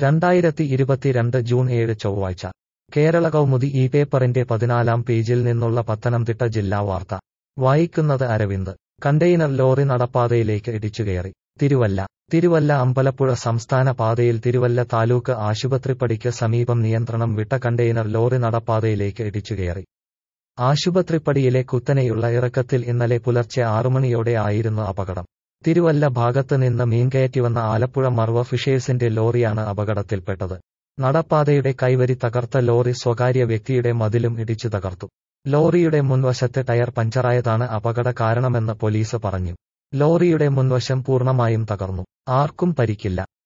രണ്ടായിരത്തി ഇരുപത്തിരണ്ട് ജൂൺ ഏഴ് ചൊവ്വാഴ്ച കേരള കൗമുദി ഈ പേപ്പറിന്റെ പതിനാലാം പേജിൽ നിന്നുള്ള പത്തനംതിട്ട ജില്ലാ വാർത്ത വായിക്കുന്നത് അരവിന്ദ് കണ്ടെയ്നർ ലോറി നടപ്പാതയിലേക്ക് ഇടിച്ചുകയറി തിരുവല്ല തിരുവല്ല അമ്പലപ്പുഴ സംസ്ഥാന പാതയിൽ തിരുവല്ല താലൂക്ക് ആശുപത്രിപ്പടിക്ക് സമീപം നിയന്ത്രണം വിട്ട കണ്ടെയ്നർ ലോറി നടപ്പാതയിലേക്ക് ഇടിച്ചുകയറി ആശുപത്രിപ്പടിയിലെ കുത്തനെയുള്ള ഇറക്കത്തിൽ ഇന്നലെ പുലർച്ചെ ആറുമണിയോടെ ആയിരുന്നു അപകടം തിരുവല്ല ഭാഗത്ത് നിന്ന് മീൻകയറ്റിവന്ന ആലപ്പുഴ മർവ ഫിഷേഴ്സിന്റെ ലോറിയാണ് അപകടത്തിൽപ്പെട്ടത് നടപ്പാതയുടെ കൈവരി തകർത്ത ലോറി സ്വകാര്യ വ്യക്തിയുടെ മതിലും ഇടിച്ചു തകർത്തു ലോറിയുടെ മുൻവശത്തെ ടയർ പഞ്ചറായതാണ് അപകട കാരണമെന്ന് പോലീസ് പറഞ്ഞു ലോറിയുടെ മുൻവശം പൂർണ്ണമായും തകർന്നു ആർക്കും പരിക്കില്ല